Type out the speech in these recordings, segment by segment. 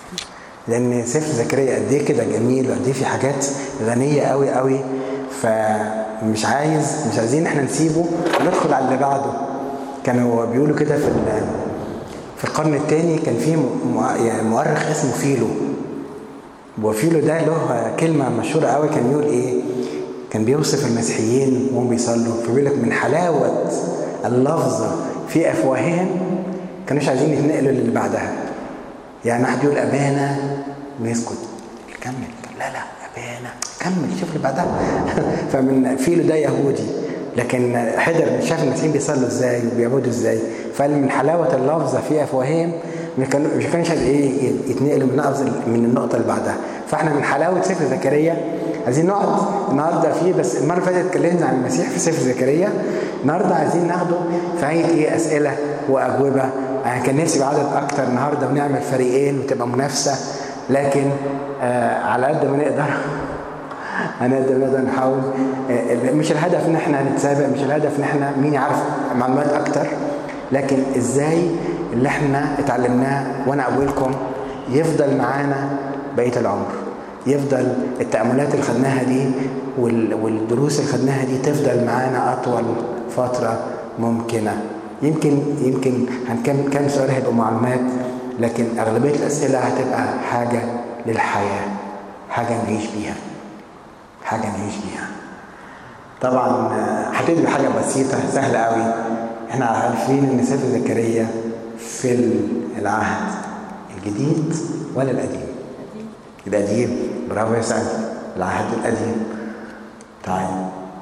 لان سفر زكريا قد ايه كده جميل وقد ايه في حاجات غنيه قوي قوي فمش عايز مش عايزين احنا نسيبه وندخل على اللي بعده كانوا بيقولوا كده في في القرن الثاني كان في يعني مؤرخ اسمه فيلو وفيلو ده له كلمه مشهوره قوي كان يقول ايه كان بيوصف المسيحيين وهم بيصلوا فبيقول لك من حلاوه اللفظه في افواههم كانوش عايزين يتنقلوا للي بعدها يعني واحد يقول ابانا ويسكت كمل لا لا ابانا كمل شوف اللي بعدها فمن فيلو ده يهودي لكن حضر شاف المسيحيين بيصلوا ازاي وبيعبدوا ازاي فقال من حلاوه اللفظه في افواههم مش كانش ايه يتنقلوا من من النقطه اللي بعدها فاحنا من حلاوه سفر زكريا عايزين نقعد النهارده فيه بس المره اللي فاتت اتكلمنا عن المسيح في سفر زكريا النهارده عايزين ناخده في هيئه ايه اسئله واجوبه انا كان نفسي بعدد اكتر النهارده ونعمل فريقين وتبقى منافسه لكن آه على قد ما نقدر هنقدر نقدر نحاول آه مش الهدف ان احنا نتسابق مش الهدف ان احنا مين يعرف معلومات اكتر لكن ازاي اللي احنا اتعلمناه وانا اقولكم يفضل معانا بقيه العمر يفضل التأملات اللي خدناها دي والدروس اللي خدناها دي تفضل معانا أطول فترة ممكنة يمكن يمكن هنكم كام سؤال هيبقوا معلومات لكن أغلبية الأسئلة هتبقى حاجة للحياة حاجة نعيش بيها حاجة نعيش بيها طبعا هبتدي بحاجة بسيطة سهلة قوي احنا عارفين ان سفر زكريا في العهد الجديد ولا القديم القديم برافو يا سعد العهد القديم طيب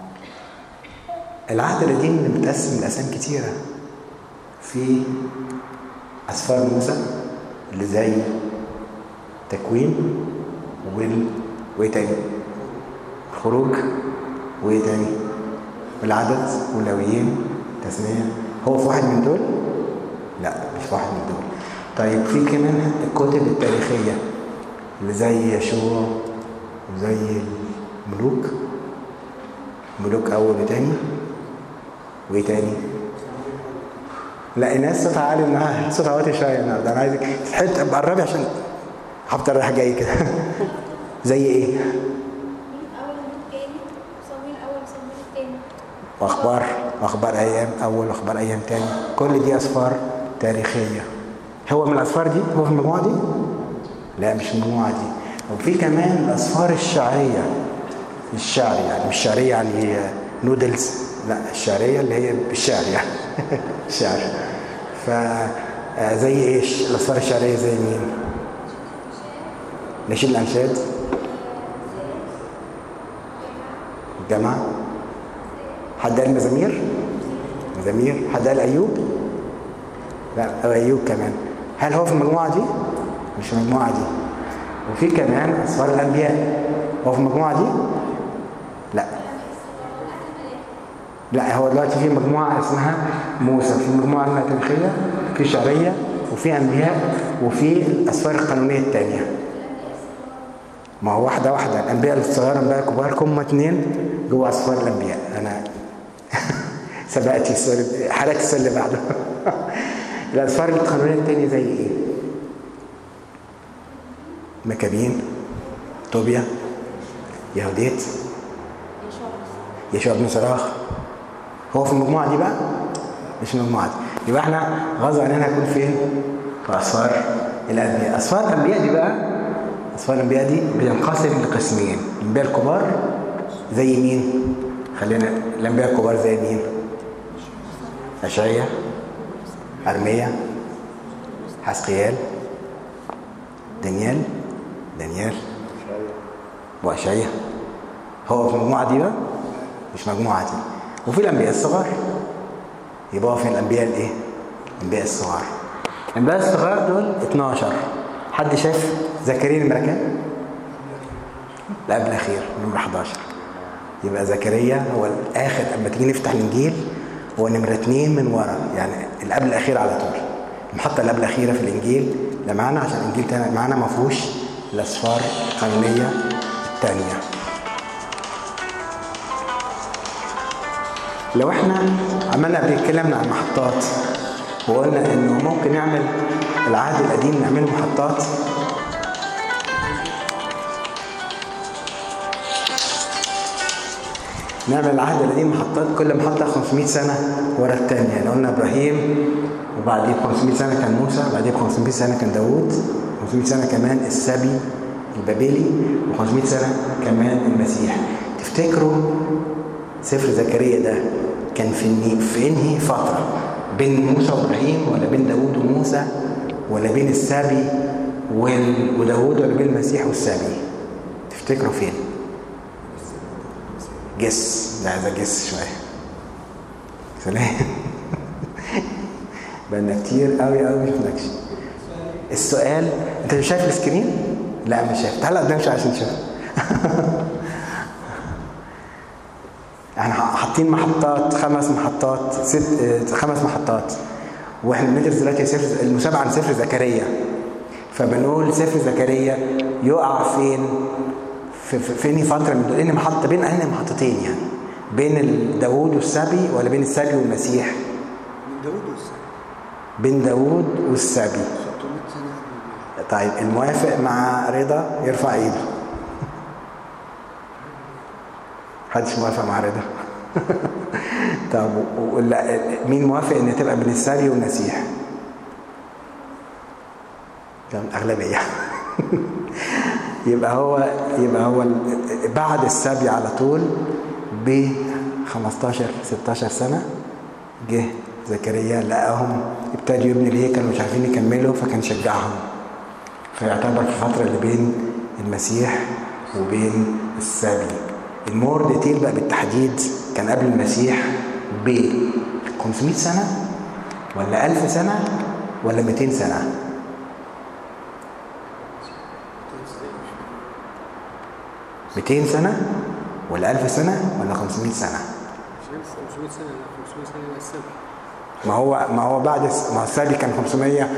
العهد القديم متقسم لأسام كتيرة في أسفار موسى اللي زي تكوين وال وإيه تاني؟ الخروج وإيه تاني؟ والعدد واللويين تسمية هو في واحد من دول؟ لا مش في واحد من دول طيب في كمان الكتب التاريخية اللي زي يشوع وزي الملوك ملوك اول وتاني وايه تاني لا الناس صوتها عالي النهارده صوتها واطي شويه النهارده انا عايزك تحط ابقى قربي عشان هفضل رايح جاي كده زي ايه واخبار واخبار ايام اول واخبار ايام تاني كل دي اسفار تاريخيه هو من الاسفار دي هو في المجموعه دي لا مش المجموعة دي وفي كمان الأسفار الشعرية الشعر يعني مش شعرية يعني نودلز لا الشعرية اللي هي بالشعر يعني الشعر ف زي ايش الأسفار الشعرية زي مين نشيد الأنشاد الجامعة حد قال مزامير مزامير حد قال أيوب لا أو أيوب كمان هل هو في المجموعة دي مش المجموعة دي وفي كمان أسفار الأنبياء هو في المجموعة دي لا لا هو دلوقتي في مجموعة اسمها موسى في مجموعة اسمها تاريخية في شعرية وفي أنبياء وفي الأسفار القانونية الثانية ما هو واحدة واحدة الأنبياء الصغار الأنبياء الكبار هم اتنين جوه أسفار الأنبياء أنا سبقتي السؤال حركت السؤال اللي بعده الأسفار القانونية الثانية زي إيه؟ مكابين طوبيا يهوديت يشوع بن صراخ هو في المجموعة دي بقى مش المجموعة دي يبقى احنا غصب عننا هنكون فين في أسفار الأنبياء أسفار الأنبياء دي بقى أسفار الأنبياء دي بتنقسم لقسمين الأنبياء الكبار زي مين خلينا الأنبياء الكبار زي مين أشعيا أرميا حسقيال دانيال دانيال وأشعيا هو في المجموعة دي بقى مش مجموعة دي وفي الأنبياء الصغار يبقى هو في الأنبياء الإيه؟ الأنبياء الصغار الأنبياء الصغار دول 12 حد شاف زكريا نمرة كام؟ لا قبل الأخير نمرة 11 يبقى زكريا هو الآخر أما تيجي نفتح الإنجيل هو نمرة اثنين من ورا يعني اللي قبل الأخير على طول المحطة اللي قبل الأخيرة في الإنجيل اللي معانا عشان الإنجيل تاني معانا ما فيهوش الأسفار القانونية الثانية لو احنا عملنا قبل اتكلمنا عن المحطات وقلنا انه ممكن نعمل العهد القديم نعمله محطات نعمل العهد القديم محطات كل محطة 500 سنة ورا الثانية يعني قلنا إبراهيم وبعديه ب 500 سنة كان موسى بعديه ب 500 سنة كان داوود 500 سنة كمان السبي البابلي و500 سنة كمان المسيح تفتكروا سفر زكريا ده كان في في انهي فترة بين موسى وابراهيم ولا بين داوود وموسى ولا بين السبي وداوود ولا بين المسيح والسبي تفتكروا فين جس ده عايز جس شويه سلام بقالنا كتير قوي قوي ما شفناكش السؤال انت مش شايف السكرين لا مش شايف تعالى قدام شويه عشان تشوف احنا حاطين محطات خمس محطات ست خمس محطات واحنا بندرس دلوقتي سفر المسابقه عن سفر زكريا فبنقول سفر زكريا يقع فين في, في, في انهي فتره من دول انهي محطه بين انهي محطتين يعني بين داوود والسبي ولا بين السبي والمسيح من داوود والسبي بين داوود والسبي 600 سنه طيب الموافق مع رضا يرفع ايده محدش موافق مع رضا طب ولا مين موافق ان تبقى بين السبي والمسيح ده الاغلبيه يبقى هو يبقى هو بعد السبي على طول ب 15 16 سنه جه زكريا لقاهم ابتدوا يبنوا الهيكل ومش عارفين يكملوا فكان شجعهم فيعتبر في الفتره اللي بين المسيح وبين السبي المور ديتيل بقى بالتحديد كان قبل المسيح ب 500 سنه ولا 1000 سنه ولا 200 سنه مئتين سنة ولا ألف سنة ولا خمسمائة سنة مش 500 سنه لا 500 سنه لا السبي ما هو ما هو بعد ما هو السابي كان 500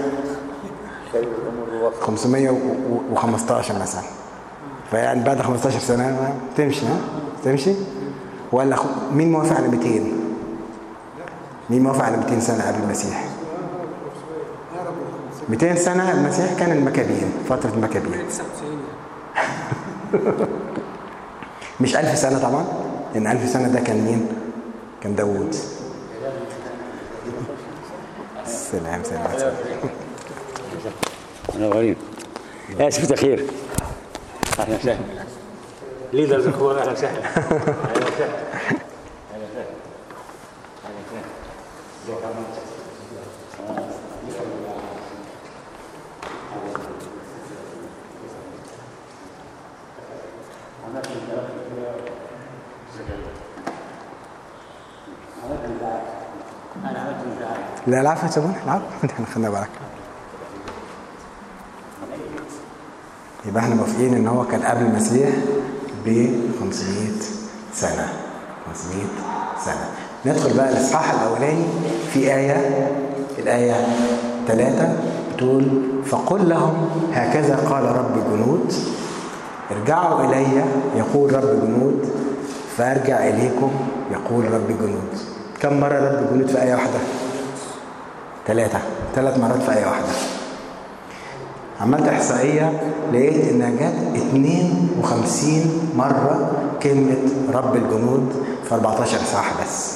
515 مثلا فيعني بعد 15 سنة تمشي ها تمشي ولا خ... مين موافق على 200 مين موافق على 200 سنة قبل المسيح 200 سنة المسيح كان المكابين فترة المكابين 99 مش ألف سنة طبعا لأن ألف سنة ده كان مين؟ كان داوود سلام سلام سلام منورين اسف تاخير اهلا وسهلا ليدرز الكبار اهلا وسهلا اهلا وسهلا لا العفو يا سيبوني العفو احنا خدنا بالك يبقى احنا موافقين ان هو كان قبل المسيح ب 500 سنه 500 سنه ندخل بقى الاصحاح الاولاني في ايه الايه 3 بتقول فقل لهم هكذا قال رب جنود ارجعوا الي يقول رب جنود فارجع اليكم يقول رب جنود كم مره رب جنود في ايه واحده ثلاثة ثلاث مرات في آية واحدة عملت إحصائية لقيت إنها جت 52 مرة كلمة رب الجنود في 14 صح بس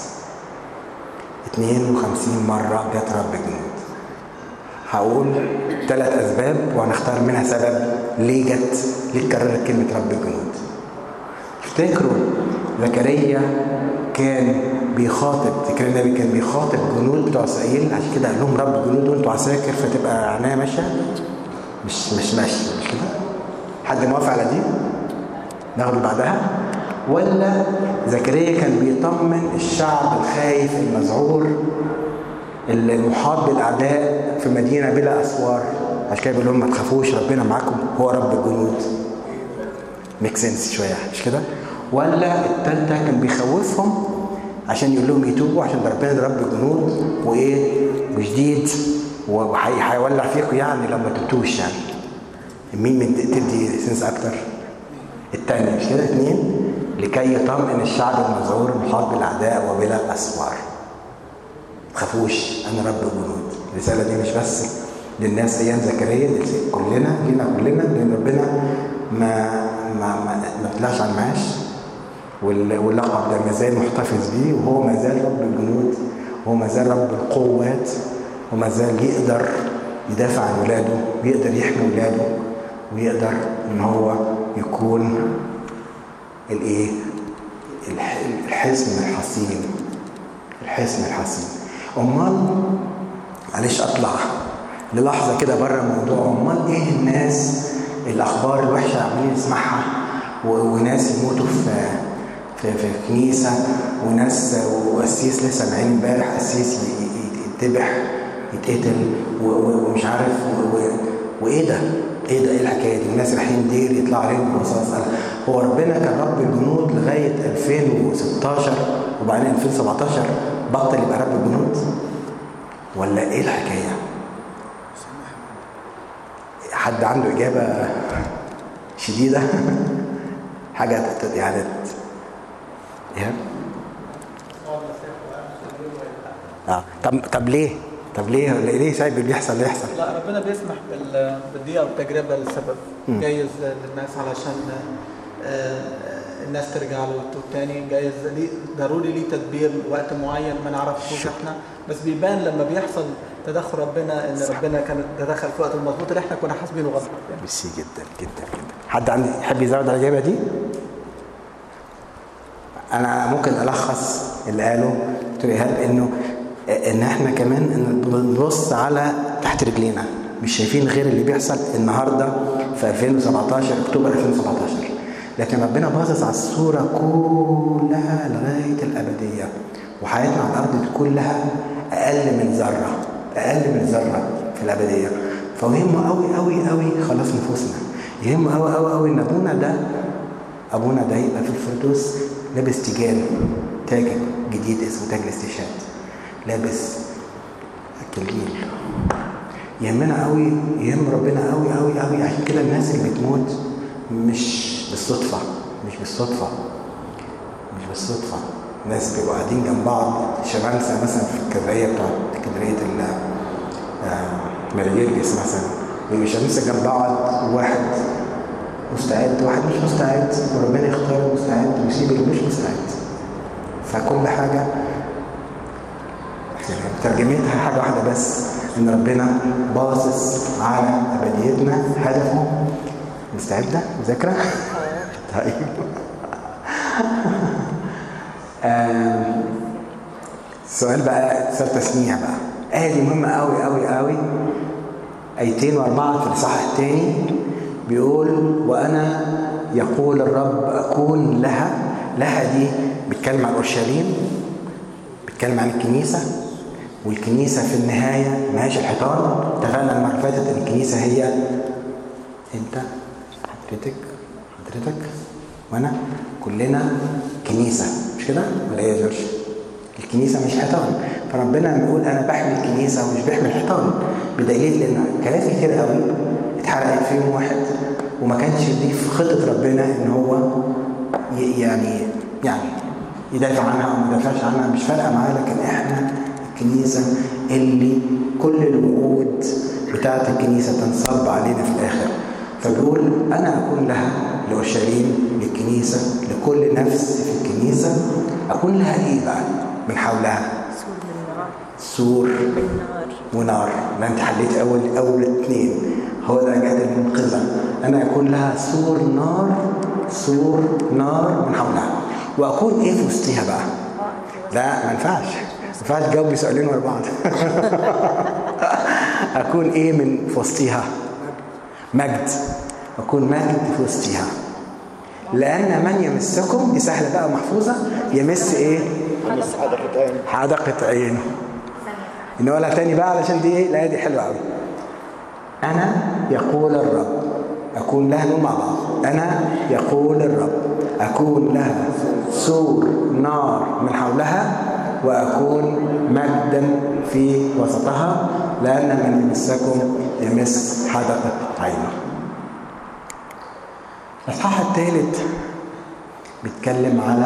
52 مرة جت رب الجنود هقول ثلاث أسباب وهنختار منها سبب ليه جت ليه اتكررت كلمة رب الجنود افتكروا زكريا كان بيخاطب فكر النبي كان بيخاطب جنود بتوع اسرائيل عشان كده قال لهم رب جنود وانتوا عساكر فتبقى عينيا ماشيه مش مش ماشيه مش كده حد موافق على دي ناخد اللي بعدها ولا زكريا كان بيطمن الشعب الخايف المذعور المحاط بالاعداء في مدينه بلا اسوار عشان كده بيقول لهم ما تخافوش ربنا معاكم هو رب الجنود ميك سنس شويه مش كده ولا التالتة كان بيخوفهم عشان يقول لهم يتوبوا عشان ربنا ده رب جنود وايه وجديد وهيولع فيكم يعني لو ما تبتوش يعني مين من تدي سنس اكتر التانية مش كده اتنين لكي يطمئن الشعب المذعور المحاط بالاعداء وبلا اسوار ما تخافوش انا رب جنود الرساله دي مش بس للناس ايام زكريا دي كلنا لينا كلنا لان ربنا ما ما ما, ما طلعش على المعاش وال- واللقب ده مازال محتفظ بيه وهو مازال رب الجنود وهو مازال رب القوات وما زال يقدر يدافع عن ولاده ويقدر يحمي ولاده ويقدر ان هو يكون الايه الح- الحصن الحصين الحصن الحصين امال معلش اطلع للحظه كده بره الموضوع امال ايه الناس الاخبار الوحشه عمالين نسمعها و- وناس يموتوا في في في كنيسه وناس وقسيس لسه سامعين امبارح قسيس ي- ي- يتذبح يتقتل و- و- ومش عارف و- و- وايه ده؟ ايه ده ايه الحكايه دي؟ الناس رايحين دير يطلع عليهم رصاص هو ربنا كان رب الجنود لغايه 2016 وبعدين 2017 بطل يبقى رب الجنود؟ ولا ايه الحكايه؟ حد عنده اجابه شديده؟ حاجه تت- يعني ت- ايه؟ اه طب طب ليه؟ طب ليه ليه سايب اللي يحصل اللي يحصل؟ لا ربنا بيسمح بال- بالضيقه والتجربه لسبب جايز للناس علشان آه، الناس ترجع له وتتوب تاني جايز ليه ضروري ليه تدبير وقت معين ما نعرفش احنا بس بيبان لما بيحصل تدخل ربنا ان ربنا كان تدخل في وقت المظبوط اللي احنا كنا حاسبينه غلط يعني. ميرسي جدا جدا جدا حد عندي يحب يزود على الاجابه دي؟ انا ممكن الخص اللي قاله دكتور ايهاب انه ان احنا كمان إن بنبص على تحت رجلينا مش شايفين غير اللي بيحصل النهارده في 2017 اكتوبر 2017 لكن ربنا باصص على الصوره كلها لغايه الابديه وحياتنا على الارض دي كلها اقل من ذره اقل من ذره في الابديه فمهم قوي قوي قوي خلاص نفوسنا يهم قوي قوي قوي ان ابونا ده ابونا ده يبقى في الفردوس لابس تيجان تاج جديد اسمه تاج الاستشهاد لابس الكليل يهمنا قوي يهم ربنا قوي قوي قوي عشان كده الناس اللي بتموت مش بالصدفه مش بالصدفه مش بالصدفه ناس بيبقوا قاعدين جنب بعض شمامسه مثلا في الكبريه بتاعت كبريه ال آه، ماريجيرجس مثلا بيبقوا شمامسه جنب بعض وواحد مستعد واحد مش مستعد وربنا يختار المستعد ويسيب اللي مش مستعد فكل حاجه يعني ترجمتها حاجه واحده بس ان ربنا باصص على ابديتنا هدفه مستعده مذاكره طيب آم، السؤال بقى سؤال تسميع بقى آية دي مهمة قوي قوي قوي آيتين وأربعة في الإصحاح الثاني بيقول وأنا يقول الرب أكون لها لها دي بيتكلم عن أورشليم بيتكلم عن الكنيسة والكنيسة في النهاية ما هيش الحيطان اتفقنا المرة اللي فاتت إن الكنيسة هي أنت حضرتك حضرتك وأنا كلنا كنيسة مش كده؟ ولا إيه يا جورج؟ الكنيسة مش حيطان فربنا لما يقول أنا بحمي الكنيسة ومش بحمي الحيطان بدليل لأن كلام كتير قوي اتحرقت في يوم واحد وما كانش دي في خطة ربنا إن هو ي- يعني يعني يدافع عنها أو ما يدافعش عنها مش فارقة معاه لكن إحنا الكنيسة اللي كل الوعود بتاعة الكنيسة تنصب علينا في الآخر فبيقول أنا أكون لها لأورشليم للكنيسة لكل نفس في الكنيسة أكون لها إيه بقى من حولها سور من نار سور من نار ونار لا انت حليت اول اول اثنين هو ده جهاد المنقذه انا اكون لها سور نار سور نار من حولها واكون ايه في وسطها بقى لا ما ينفعش ما ينفعش تجاوبي سؤالين ورا بعض اكون ايه من في وسطها مجد اكون مجد في وسطها لان من يمسكم دي سهله بقى محفوظه يمس ايه حدقه عين نقولها تاني بقى علشان دي ايه الايه دي حلوه قوي انا يقول الرب اكون لها نقول مع بعض انا يقول الرب اكون لها سور نار من حولها واكون مجدا في وسطها لان من يمسكم يمس حدقه عينه الاصحاح الثالث بيتكلم على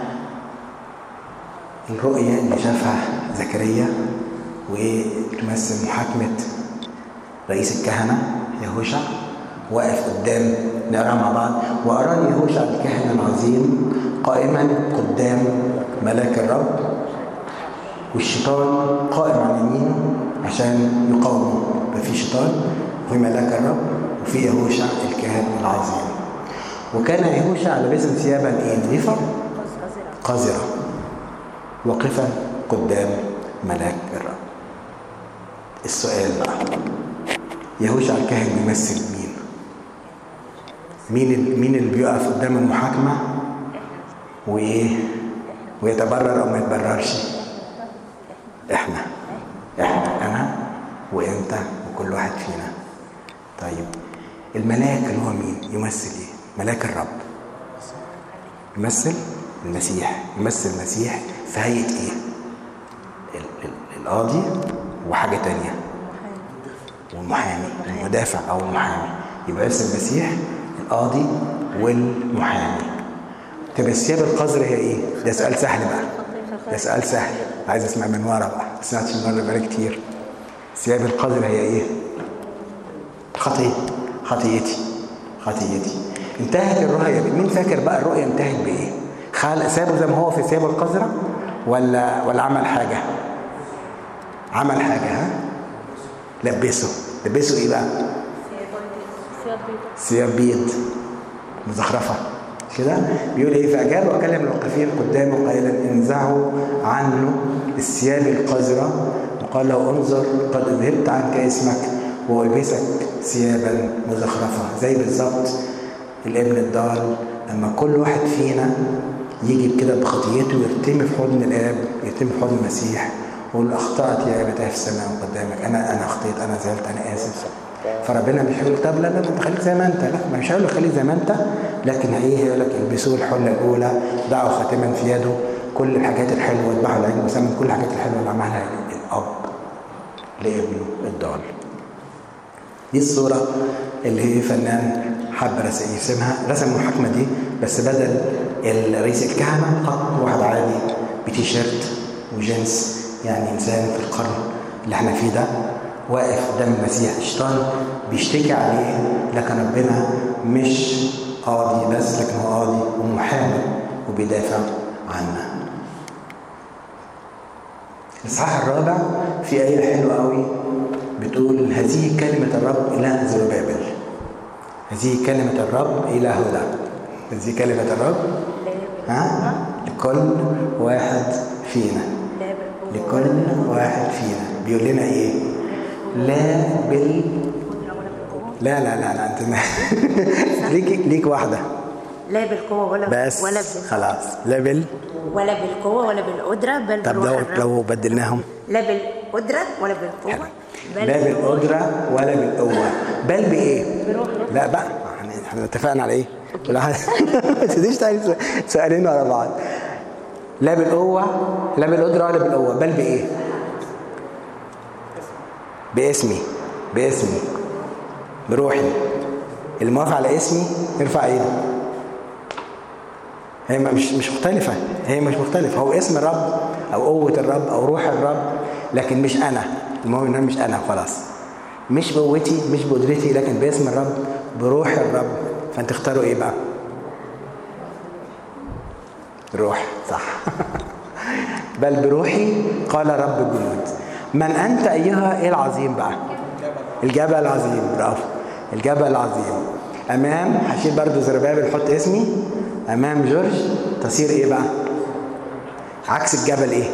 الرؤية اللي شافها زكريا وتمثل محاكمة رئيس الكهنة يهوشع واقف قدام نقرا مع بعض واراني يهوشع الكاهن العظيم قائما قدام ملاك الرب والشيطان قائم على يمينه عشان يقاومه ففي شيطان وفي ملاك الرب وفي يهوشع الكاهن العظيم وكان يهوشع لابسا ثيابا ايه نظيفه قذره واقفا قدام ملاك الرب السؤال بقى يهوشع الكاهن بيمثل مين مين ال- مين اللي بيقف قدام المحاكمه وايه ويتبرر او ما يتبررش احنا احنا انا وانت وكل واحد فينا طيب الملاك اللي هو مين يمثل ايه ملاك الرب يمثل المسيح يمثل المسيح في هيئه ايه ال- ال- القاضي وحاجه تانية والمحامي المدافع او المحامي يبقى يمثل المسيح القاضي والمحامي تبقى الثياب القذرة هي ايه ده سؤال سهل بقى ده سؤال سهل عايز اسمع من ورا بقى ما سمعتش من ورا بقالي كتير الثياب القذرة هي ايه خطية خطيتي خطيتي انتهت الرؤية مين فاكر بقى الرؤية انتهت بايه خلق سابه زي ما هو في ثيابه القذرة ولا ولا عمل حاجة عمل حاجة ها لبسه لبسه ايه بقى ثياب بيض مزخرفة مش كده بيقول ايه فاجاب وكلم الواقفين قدامه قائلا انزعوا عنه الثياب القذرة وقال له انظر قد ذهبت عنك اسمك والبسك ثيابا مزخرفة زي بالظبط الابن الضال لما كل واحد فينا يجي كده بخطيته ويرتمي في حضن الاب يرتمي في حضن المسيح ويقول اخطات يا ابتاه في السماء قدامك انا انا اخطيت انا زعلت انا اسف فربنا مش هيقول طب لا لا لا خليك زي ما انت لا مش هيقول لك خليك زي ما انت لكن ايه هيقول لك البسوه الحله الاولى ضعوا خاتما في يده كل الحاجات الحلوه اذبحوا العجل وسمن كل الحاجات الحلوه اللي عملها الاب لابنه الضال دي الصورة اللي هي فنان حب رس- يرسمها رسم المحاكمة دي بس بدل رئيس الكهنة حط واحد عادي بتيشيرت وجينز يعني إنسان في القرن اللي احنا فيه ده واقف قدام المسيح الشيطان بيشتكي عليه لكن ربنا مش قاضي بس لكن هو قاضي ومحامي وبيدافع عنا الإصحاح الرابع في آية حلوة قوي بتقول هذه كلمة الرب إلى زربابل هذه كلمة الرب إلى هدى هذه كلمة الرب ها لكل واحد فينا لكل واحد فينا بيقول لنا ايه لا بال لا لا لا لا انت ليك ليك واحده لا بالقوة ولا بس ولا بال خلاص لا بال ولا بالقوة ولا بالقدرة بل طب بروح لو الرب. لو بدلناهم لا بالقدرة ولا بالقوة بل لا بالروح. بالقدرة ولا بالقوة بل بإيه؟ لا بقى احنا احنا اتفقنا على ايه؟ لا ما تديش تعمل سؤالين ورا بعض لا بالقوة لا بالقدرة ولا بالقوة بل بإيه؟ باسمي باسمي بروحي اللي موافق على اسمي يرفع ايده هي مش مش مختلفة هي مش مختلفة هو اسم الرب أو قوة الرب أو روح الرب لكن مش أنا المهم إن أنا مش أنا خلاص مش بقوتي مش بقدرتي لكن باسم الرب بروح الرب فأنت اختاروا إيه بقى؟ روح صح بل بروحي قال رب الجنود من أنت أيها إيه العظيم بقى؟ الجبل العظيم برافو الجبل العظيم امام هشيل برضو زربابل حط اسمي امام جورج تصير ايه بقى عكس الجبل ايه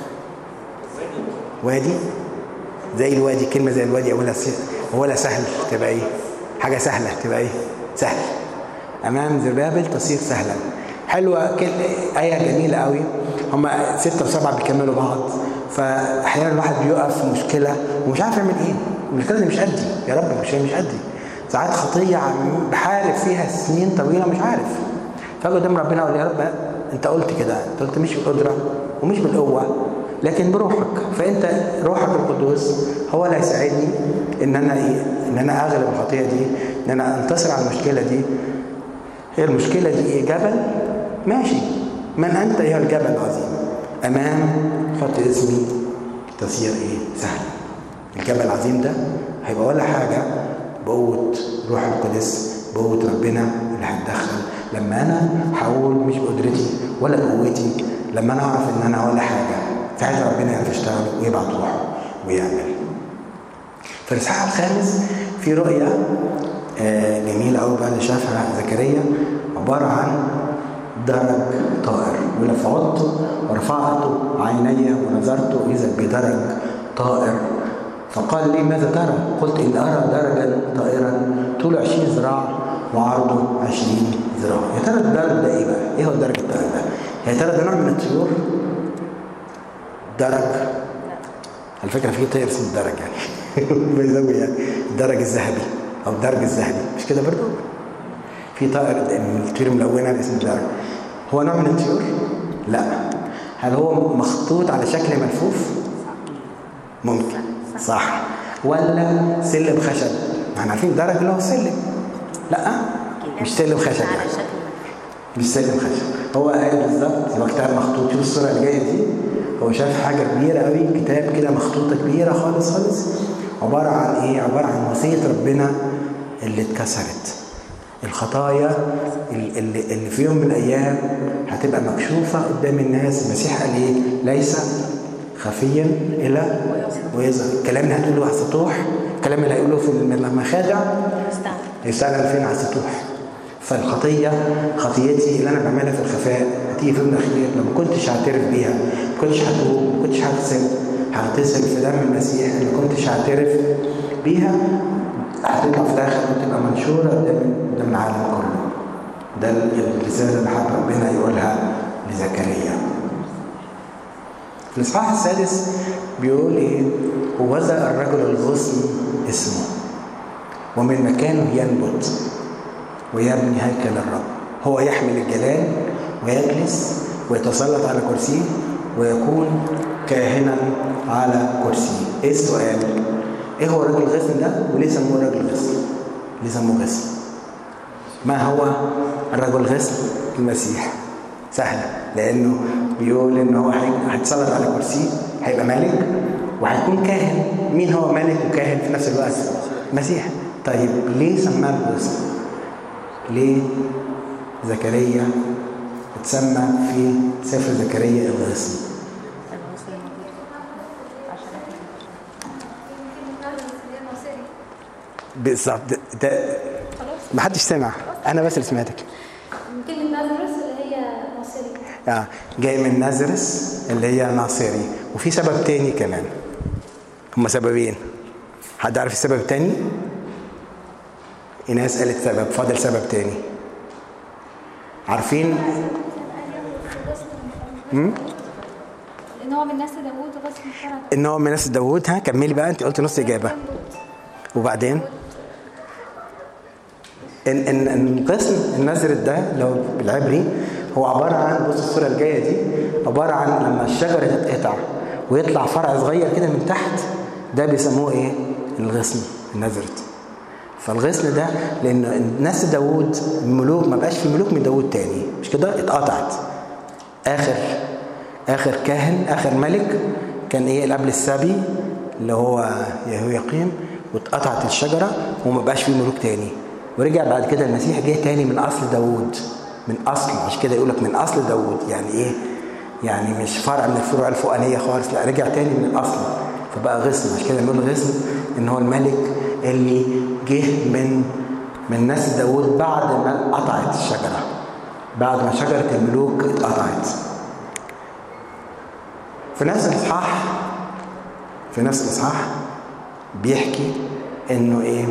وادي زي الوادي كلمه زي الوادي اولها س- اولها سهل تبقى ايه حاجه سهله تبقى ايه سهل امام زربابل تصير سهلا حلوه كل ايه جميله قوي هما سته وسبعه بيكملوا بعض فاحيانا الواحد بيقف في مشكله ومش عارف يعمل ايه المشكله دي مش قدي يا رب مش مش قدي ساعات خطيه عم بحارب فيها سنين طويله مش عارف فاجي قدام ربنا اقول يا رب انت قلت كده انت قلت مش بالقدره ومش بالقوه لكن بروحك فانت روحك القدوس هو اللي هيساعدني ان انا ايه ان انا اغلب الخطيه دي ان انا انتصر على المشكله دي هي المشكله دي ايه جبل ماشي من انت ايها الجبل العظيم امام حط اسمي تصير ايه سهل الجبل العظيم ده هيبقى ولا حاجه بقوة روح القدس بقوة ربنا اللي هتدخل لما انا هقول مش بقدرتي ولا بقوتي لما انا اعرف ان انا ولا حاجة ساعتها ربنا يعرف يشتغل ويبعت روحه ويعمل في الاصحاح الخامس في رؤية آه، جميلة قوي بقى اللي شافها زكريا عبارة عن درج طائر يقول لك فعدت ورفعت عيني ونظرت إذا بدرج طائر فقال لي ماذا ترى؟ قلت إن أرى درجا طائرا طوله 20 ذراع وعرضه 20 ذراع يا ترى الدرج ده إيه بقى؟ إيه هو الدرج الطائر ده؟ يا ترى ده نوع من الطيور؟ درج على فكرة في طير اسمه الدرج يعني بيزوي يعني الدرج الذهبي أو الدرج الذهبي مش كده برضه؟ في طائر من الطيور الملونة اسمه الدرج هو نوع من الطيور؟ لا هل هو مخطوط على شكل ملفوف؟ ممكن صح ولا سلم خشب؟ ما احنا عارفين درج اللي هو سلم لا مش سلم خشب على يعني شكل مش سلم خشب هو قاعد بالظبط زي ما كتاب مخطوط شوف الصوره اللي جايه دي هو شاف حاجه كبيره قوي كتاب كده مخطوطه كبيره خالص خالص عباره عن ايه عباره عن وصيه ربنا اللي اتكسرت الخطايا اللي, اللي في يوم من الايام هتبقى مكشوفه قدام الناس المسيح قال ايه ليس خفيا الى ويظهر الكلام اللي هتقوله على السطوح الكلام اللي هيقوله في المخادع مستعمل يستعلن فين على السطوح فالخطية خطيتي اللي أنا بعملها في الخفاء هتيجي في يوم الأخير لو ما كنتش هعترف بيها ما كنتش هتوب ما كنتش هغتسل هغتسل في دم المسيح اللي ما كنتش هعترف بيها هتطلع في الآخر وتبقى منشورة قدام قدام العالم كله ده الرسالة اللي حب ربنا يقولها لزكريا في الإصحاح السادس بيقول إيه ووزع الرجل الغصن اسمه ومن مكانه ينبت ويبني هيكل الرب هو يحمل الجلال ويجلس ويتسلط على كرسيه ويكون كاهنا على كرسيه ايه السؤال ايه هو رجل الغصن ده وليه سموه رجل غصن ليه سموه غصن ما هو الرجل الغصن المسيح سهلة لأنه بيقول إن هو هي- هيتسلط على كرسيه هيبقى ملك وهيكون كاهن مين هو ملك وكاهن في نفس الوقت؟ المسيح طيب ليه سماه الغصن؟ ليه زكريا اتسمى في سفر زكريا الغصن؟ بالظبط ده- ده ما حدش سمع انا بس اللي سمعتك كلمة نازرس اللي هي مصري آه. جاي من نازرس اللي هي ناصري وفي سبب تاني كمان هما سببين حد عارف السبب التاني ايناس قالت سبب فاضل سبب تاني عارفين لأن هو من نسل داوود غصن فرد ان هو من ناس داوود ها كملي بقى انت قلت نص اجابه وبعدين ان ان ان القسم النزر ده لو بالعبري هو عباره عن بص الصوره الجايه دي عباره عن لما الشجره تتقطع ويطلع فرع صغير كده من تحت ده بيسموه ايه؟ الغصن النزرت فالغصن ده لان ناس داوود الملوك ما بقاش في ملوك من داوود تاني مش كده اتقطعت اخر اخر كاهن اخر ملك كان ايه اللي قبل السبي اللي هو يهوياقيم واتقطعت الشجره وما بقاش في ملوك تاني ورجع بعد كده المسيح جه تاني من اصل داوود من اصل مش كده يقول لك من اصل داوود يعني ايه يعني مش فرع من الفروع الفوقانيه خالص لا رجع تاني من الاصل فبقى غصن مش كده نقول غصن ان هو الملك اللي جه من من نسل داوود بعد ما قطعت الشجره بعد ما شجره الملوك اتقطعت في نفس الاصحاح في نفس الاصحاح بيحكي انه ايه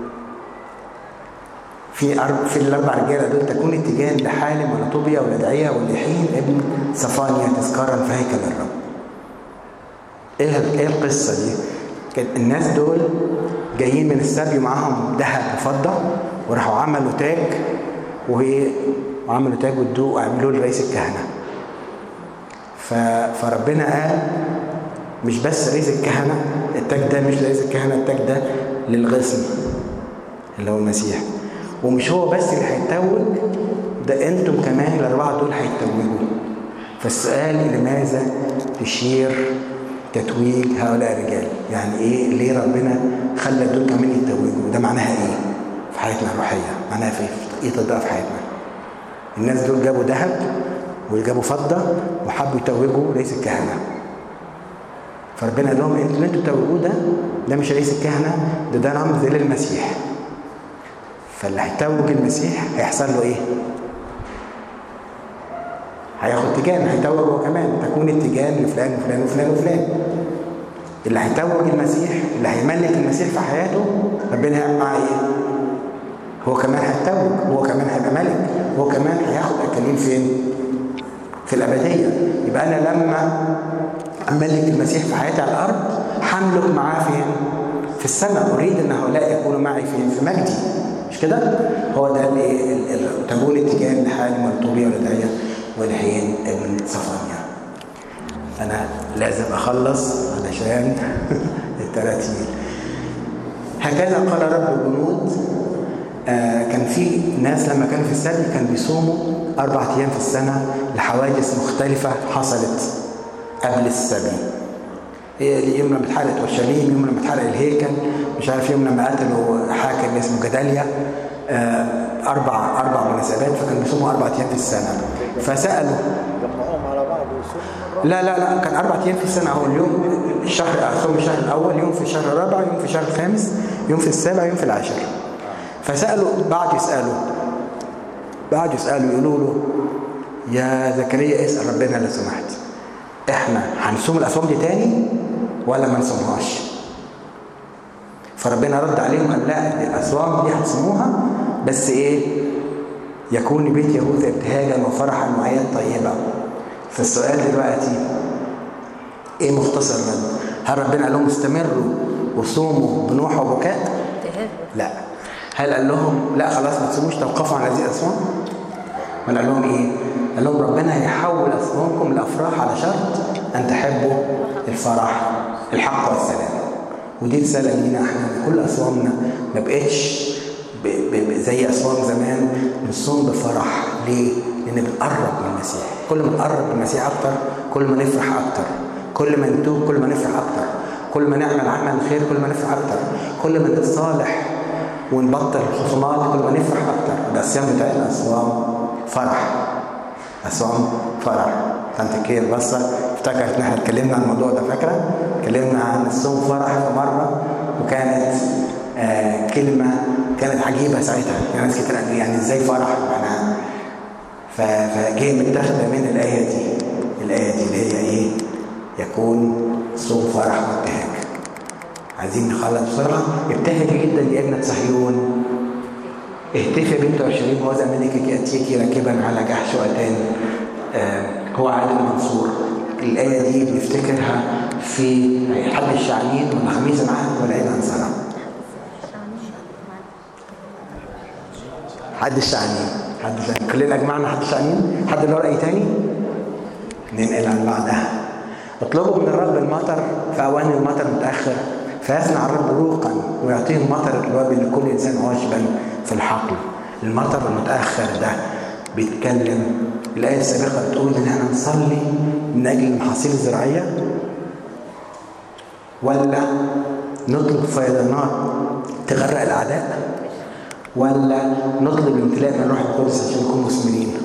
في أرب في الاربع رجاله دول تكون اتجاه لحالم ولطوبيا ولدعيه ولحين ابن صفانيا تذكارا في هيكل الرب. ايه ايه القصه دي؟ كان الناس دول جايين من السبي ومعاهم ذهب وفضه وراحوا عملوا تاج وهي وعملوا تاج وادوه وعملوه لرئيس الكهنه. ف... فربنا قال مش بس رئيس الكهنه التاج ده مش لرئيس الكهنه التاج ده للغصن اللي هو المسيح ومش هو بس اللي هيتوج ده انتم كمان الاربعه دول هيتوجوا فالسؤال لماذا تشير تتويج هؤلاء الرجال يعني ايه ليه ربنا خلى دول كمان يتوجوا ده معناها ايه في حياتنا الروحيه معناها في ايه تطبيقها في حياتنا الناس دول جابوا ذهب وجابوا فضه وحبوا يتوجوا رئيس الكهنه فربنا قال لهم انتوا اللي انتوا بتتوجوه ده ده مش رئيس الكهنه ده ده رمز للمسيح فاللي هيتوج المسيح هيحصل له ايه؟ هياخد تيجان هيتوج هو كمان تكون التيجان لفلان وفلان وفلان وفلان اللي هيتوج المسيح اللي هيملك المسيح في حياته ربنا هيعمل معاه ايه؟ هو كمان هيتوج هو كمان هيبقى ملك هو كمان هياخد اكاليل فين؟ في الابديه يبقى انا لما املك المسيح في حياتي على الارض هملك معاه فين؟ في السماء اريد ان هؤلاء يكونوا معي فين؟ في مجدي مش كده؟ هو ده اللي تقول اتجاه لحال مرطوبيه ولدعيه والحين ابن صفانيا انا لازم اخلص علشان التراتيل هكذا قال رب الجنود آه كان في ناس لما كانوا في السبي كانوا بيصوموا اربع ايام في السنه لحوادث مختلفه حصلت قبل السبي إيه يوم لما اتحرقت اورشليم يوم لما اتحرق الهيكل مش عارف يوم لما قتلوا حاكم اسمه جداليا آه اربع اربع مناسبات فكانوا بيصوموا اربع ايام في السنه فسالوا جمعوهم على بعض ويصوموا لا لا لا كان اربع ايام في السنه هو اليوم الشهر صوم الشهر الاول يوم في الشهر الرابع يوم في الشهر الخامس يوم في السابع يوم في العاشر فسالوا بعد يسالوا بعد يسالوا يقولوا له يا زكريا اسال ربنا لو سمحت احنا هنصوم الاصوام دي تاني ولا ما نصومهاش فربنا رد عليهم قال لا الاصوام دي هتصوموها بس ايه يكون بيت يهوذا ابتهاجا وفرحا وعياد طيبه فالسؤال دلوقتي ايه مختصر الرد هل ربنا قال لهم استمروا وصوموا بنوح وبكاء لا هل قال لهم لا خلاص ما تصوموش توقفوا عن هذه الاصوام ولا قال لهم ايه قال لهم ربنا هيحول اصوامكم لافراح على شرط ان تحبوا الفرح الحق والسلام ودي رساله لينا احنا كل اصوامنا ما بقتش ب ب زي اصوام زمان بنصوم بفرح ليه؟ لان بنقرب من المسيح كل ما نقرب من المسيح اكتر كل ما نفرح اكتر كل ما نتوب كل ما نفرح اكتر كل ما نعمل عمل خير كل ما نفرح اكتر كل ما نتصالح ونبطل الخصومات كل ما نفرح اكتر الصيام بتاعتنا اصوام فرح اصوام فرح كانت كير بصة افتكرت ان احنا اتكلمنا عن الموضوع ده فاكره اتكلمنا عن الصوم فرح في مره وكانت آه كلمه كانت عجيبه ساعتها يعني ناس كتير قالوا يعني ازاي فرح معناها فجاي متاخده من الايه دي الايه دي اللي هي ايه يكون صوم فرح وابتهاج عايزين نخلص بسرعه ابتهجي جدا يا ابنه صهيون اهتفي بنت عشرين هو زمانك ياتيك راكبا على جحش واتان آه هو عادل منصور الآية دي بنفتكرها في حد الشعانين ولا خميس العهد ولا عيد أنصارة حد الشعانين حد الشعانين كلنا أجمعنا حد الشعانين حد اللي هو رأي تاني ننقل عن بعدها اطلبوا من الرب المطر في أوان المطر متأخر فيصنع الرب روقا ويعطيهم مطر الوابل لكل إنسان عشبا في الحقل المطر المتأخر ده بيتكلم الآية السابقة بتقول إن احنا نصلي من أجل المحاصيل الزراعية ولا نطلب فيضانات تغرق الأعداء ولا نطلب امتلاء من الروح القدس عشان نكون مثمرين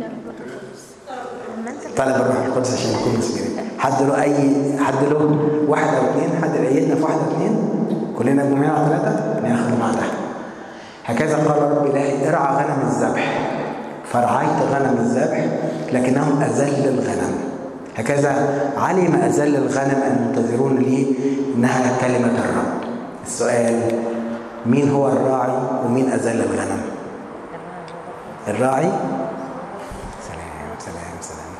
طلب الروح القدس عشان نكون مثمرين حد له أي حد له واحد أو اثنين حد لقيتنا في واحد أو اثنين كلنا جمعين على ثلاثة ناخد بعدها هكذا قال رب إلهي ارعى غنم الذبح فرعيت غنم الذبح لكنهم أذل الغنم هكذا علم أذل الغنم المنتظرون لي إنها كلمة الرب السؤال مين هو الراعي ومين أذل الغنم الراعي سلام سلام سلام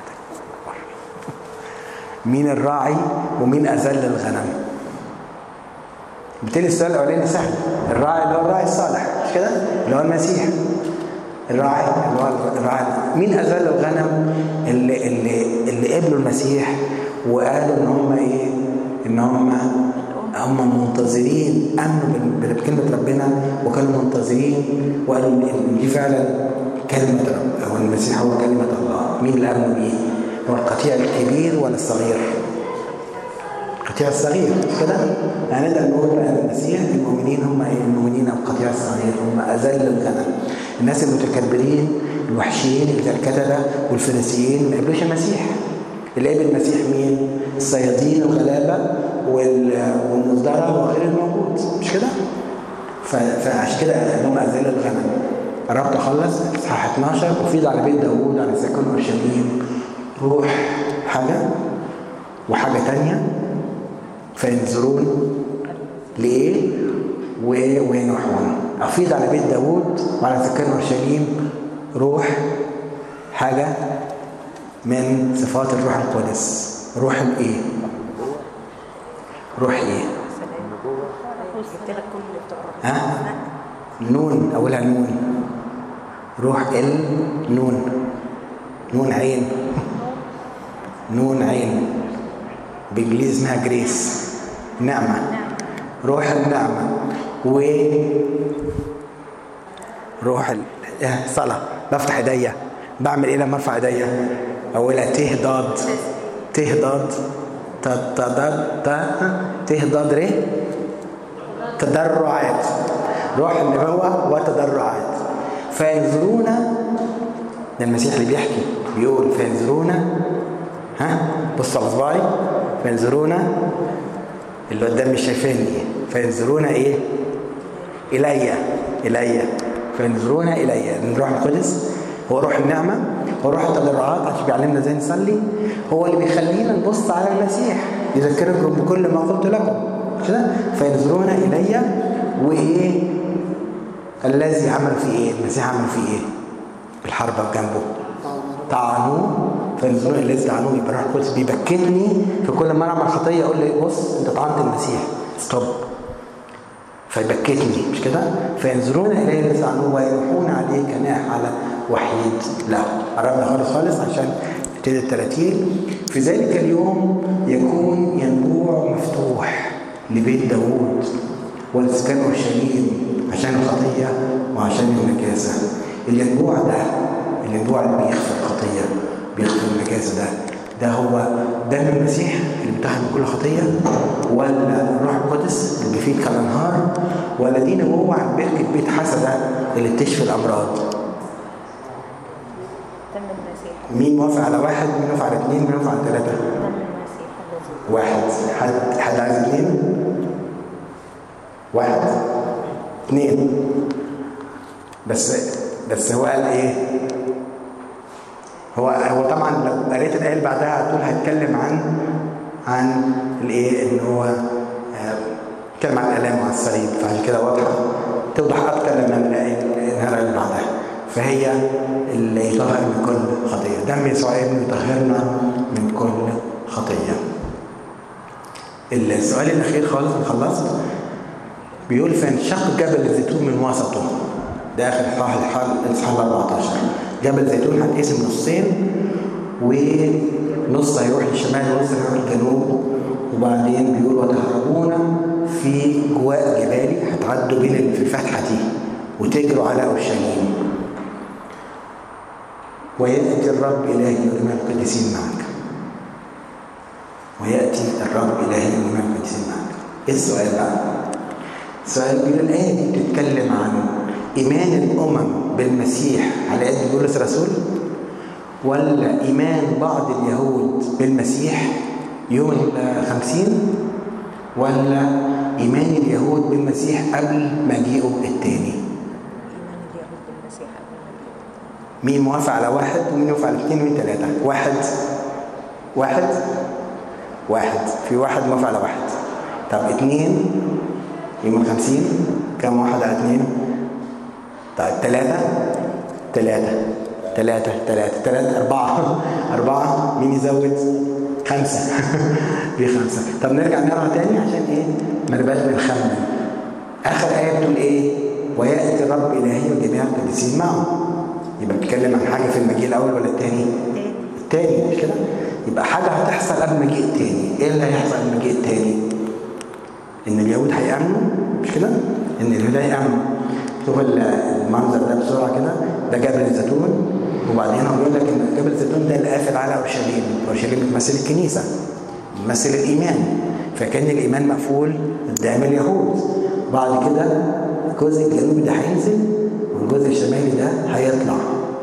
مين الراعي ومين أذل الغنم بالتالي السؤال الأولاني سهل الراعي اللي هو الراعي الصالح مش كده اللي هو المسيح الراعي اللي هو الراعي مين أذل الغنم اللي اللي اللي قبلوا المسيح وقالوا ان هم ايه ان هم هم منتظرين امنوا بكلمه ربنا وكانوا منتظرين وقالوا ان دي فعلا كلمه رب هو المسيح هو كلمه الله مين اللي امنوا بيه هو القطيع الكبير ولا الصغير القطيع الصغير مش كده؟ هنقدر نقول بقى ان المسيح المؤمنين هم ايه؟ المؤمنين او القطيع الصغير هم اذل الغنم. الناس المتكبرين الوحشين اللي زي الكتبه والفريسيين ما قبلوش المسيح. اللي قبل المسيح مين؟ الصيادين الغلابه وال- والمزدرع وغير الموجود مش كده؟ ف- فعشان كده هم اذل الغنم. قربت اخلص اصحاح 12 وفيض على بيت داوود على سكن اورشليم روح حاجه وحاجه تانيه فينظرون لإيه؟ و- وينوحون أفيض على بيت داوود وعلى سكان أورشليم روح حاجة من صفات الروح القدس روح الإيه؟ روح إيه؟ جبت لك كل اللي بتقرا ها؟ نون أولها نون روح ال نون نون عين نون عين بإنجليزي اسمها جريس نعمة روح النعمة و روح ال... إيه، صلاة بفتح ايديا بعمل ايه لما ارفع ايديا اولها ته ضاد ته ضاد ت ت ضاد ت ته ضاد ر تضرعات روح النبوة وتضرعات فينظرون ده المسيح اللي بيحكي بيقول فينظرون ها بصوا على صباعي فينظرون اللي قدام مش شايفيني فينظرون ايه الي الي فينظرون الي الروح القدس هو روح النعمه هو روح التضرعات عشان بيعلمنا ازاي نصلي هو اللي بيخلينا نبص على المسيح يذكركم بكل ما قلت لكم مش كده فينظرون الي وايه الذي عمل فيه ايه المسيح عمل فيه ايه الحربة جنبه طعنوه فينظرون الذي طعنوه يبقى الروح القدس بيبكتني في كل ما اعمل خطيه يقول لي بص انت طعنت المسيح ستوب فيبكتني مش كده فينظرون اليه الذي طعنوه ويروحون عليه كناح على وحيد له قربنا خالص خالص عشان نبتدي التراتيل في ذلك اليوم يكون ينبوع مفتوح لبيت داوود ولسكان اورشليم عشان الخطيه وعشان النجاسه الينبوع ده الينبوع اللي بيخفي الخطيه بيخفي النجاسه ده ده هو دم المسيح اللي بيتحد من كل خطيه ولا الروح القدس اللي فيه كالانهار ولا دي نبوه عن بركه بيت حسده اللي بتشفي الامراض دم المسيح مين موافق على واحد مين موافق على اثنين مين موافق على ثلاثه دم المسيح الذي واحد حد حد عايز اثنين واحد اثنين بس بس هو قال ايه هو هو طبعا لو قريت الايه اللي بعدها على طول هتكلم عن عن الايه ان هو آه، اتكلم عن الالام وعن الصليب فعشان كده واضحه توضح اكتر لما نلاقي النهار اللي بعدها فهي اللي يطهر من كل خطيه دم يسوع ابنه يطهرنا من كل خطيه السؤال الاخير خالص أنا خلصت بيقول فانشق جبل الزيتون من وسطه ده اخر اصحاح الحال اصحاح 14 جبل الزيتون هتقسم نصين ونص هيروح للشمال ونص هيروح للجنوب وبعدين بيقول وتهربون في جواء جبالي هتعدوا بين ال- في الفتحه دي وتجروا على اورشليم وياتي الرب الهي ولمن القديسين معك وياتي الرب الهي ولمن القديسين معك ايه السؤال بقى؟ السؤال بيقول الايه دي بتتكلم عن ايمان الامم بالمسيح على قد بولس الرسول ولا ايمان بعض اليهود بالمسيح يوم الخمسين ولا ايمان اليهود بالمسيح قبل مجيئه التاني ايمان اليهود بالمسيح قبل ما مين موافق على واحد ومين موافق على اثنين ومين ثلاثة واحد واحد واحد في واحد موافق على واحد طب اثنين يوم الخمسين كم واحد على اثنين طيب ثلاثة ثلاثة ثلاثة ثلاثة ثلاثة أربعة أربعة مين يزود خمسة في خمسة طب نرجع نقرا تاني عشان إيه ما نبقاش بنخمن آخر آية بتقول إيه ويأتي الرب إلهي وجميع القديسين معه يبقى بتتكلم عن حاجة في المجيء الأول ولا التاني؟ التاني مش كده؟ يبقى حاجة هتحصل قبل المجيء التاني، إيه اللي هيحصل قبل المجيء التاني؟ إن اليهود هيأمنوا مش كده؟ إن اليهود هيأمنوا. شوف ال- المنظر ده بسرعة كده ده جبل الزيتون وبعدين هو بيقول لك إن جبل الزيتون ده اللي قافل على أورشليم، أورشليم بتمثل الكنيسة بتمثل الإيمان فكان الايمان مقفول قدام اليهود بعد كده الجزء الجنوبي ده هينزل والجزء الشمالي ده هيطلع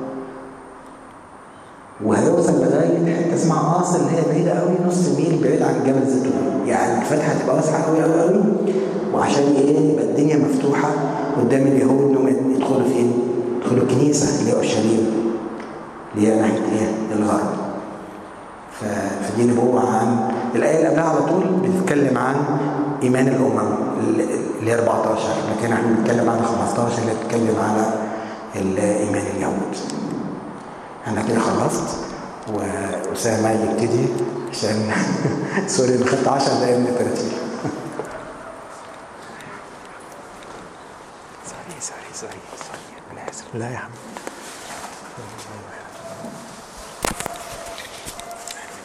وهيوصل لغايه حته اسمها قاصر اللي هي بعيده قوي نص ميل بعيد عن جبل الزيتون يعني الفتحه هتبقى واسعه قوي قوي قوي وعشان ايه يبقى الدنيا مفتوحه قدام اليهود انهم يدخلوا فين؟ يدخلوا الكنيسه اللي هي اورشليم اللي هي ناحيه ايه؟ الغرب ف- فدي نبوة عن الآية اللي قبلها على طول بتتكلم عن إيمان الأمم اللي هي 14 لكن احنا بنتكلم عن 15 اللي بتتكلم على ال- إيمان اليهود أنا كده خلصت وأسامة يبتدي عشان سوري أنا خدت 10 دقايق من الترتيب سوري سوري سوري سوري أنا آسف لا يا حبيبي